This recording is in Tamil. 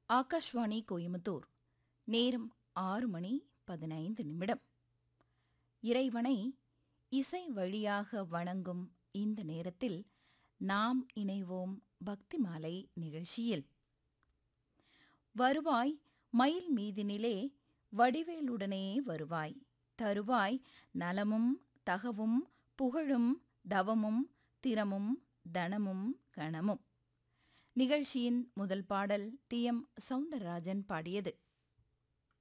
ஆகாஷ்வாணி கோயம்புத்தூர் நேரம் ஆறு மணி பதினைந்து நிமிடம் இறைவனை இசை வழியாக வணங்கும் இந்த நேரத்தில் நாம் இணைவோம் பக்தி மாலை நிகழ்ச்சியில் வருவாய் மயில் மீதினிலே வடிவேலுடனே வருவாய் தருவாய் நலமும் தகவும் புகழும் தவமும் திறமும் தனமும் கணமும் நிகழ்ச்சியின் முதல் பாடல் டி எம் சவுந்தரராஜன் பாடியது